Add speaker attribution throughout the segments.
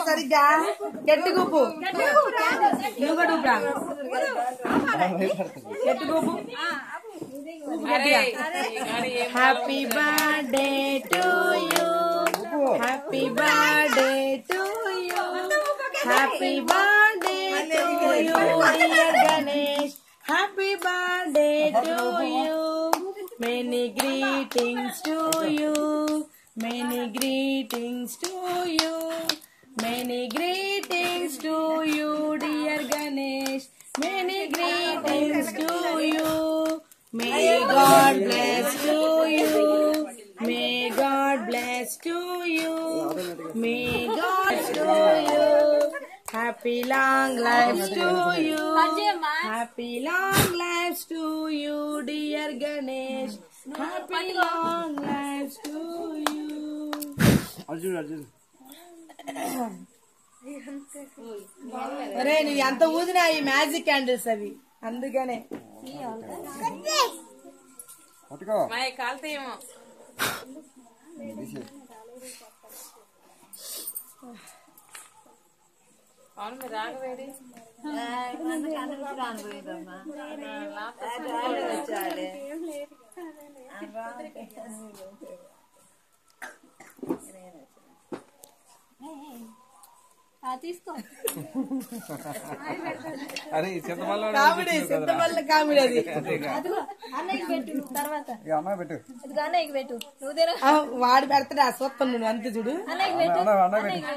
Speaker 1: సరిగ్గా గట్టి గుప్పు నువ్వు కూడా ఊపురా. గట్టి గుప్పు happy birthday to you happy birthday to you happy birthday to you dear Ganesh happy birthday to you many greetings to you many greetings to you many greetings to you dear Ganesh many greetings to you may God bless to you may God bless to you may God to you happy long life to you happy long life to you dear Ganesh happy long life to you
Speaker 2: Arjun Arjun
Speaker 1: అరే నువ్వు ఎంత ఊదినా ఈ magic candles అవి అందుకనే
Speaker 2: పట్టుకో
Speaker 3: మా కాలుతాయేమో
Speaker 2: తీసేయ్.
Speaker 3: అవును మీరు రాగవేడి
Speaker 4: తీసుకో
Speaker 2: అరే ఈ చింతమల్ల
Speaker 1: కామెడీ సిద్ధమల్ల కామెడీ అది
Speaker 4: అదిగో అన్నయ్యకి పెట్టు నువ్వు తర్వాత
Speaker 2: ఇక అమ్మాయి పెట్టు
Speaker 4: అదిగో అన్నయ్యకి పెట్టు నువ్వు తిన
Speaker 1: ఆ, వాడు పెడతాడు ఆ సొత్తం నువ్వు అంతే చూడు
Speaker 4: అన్నయ్యకి పెట్టు
Speaker 2: అన్న అన్న పెట్టు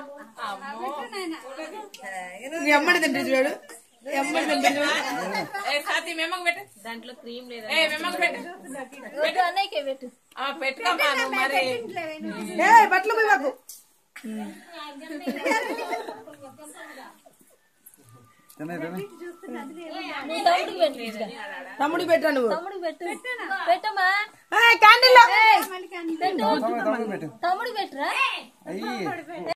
Speaker 1: నీ ఎమ్మడి తింటే చూడు ఎమ్మడి తింటే చూడు
Speaker 3: ఏ సాతి మెమ్మకు పెట్టు దాంట్లో క్రీమ్ లేదా ఏ మెమ్మకు పెట్టు
Speaker 4: వద్దు అన్నయ్యకే పెట్టు
Speaker 3: ఆ పెట్టుకోమ్మా నువ్వు మరి
Speaker 1: ఏ బట్టలు పోయి మాకు
Speaker 2: తినే తినే
Speaker 4: నువ్వు తమ్ముడికి పెట్టు ఇదిగో.
Speaker 1: తమ్ముడికి పెట్టా నువ్వు
Speaker 4: తమ్ముడికి పెట్టు పెట్టమ్మా
Speaker 1: క్యాండిల్
Speaker 4: పెట్టు
Speaker 2: తమ్ముడు తమ్ముడు పెట్టు
Speaker 4: తమ్ముడికి పెట్టురా
Speaker 2: అయ్యి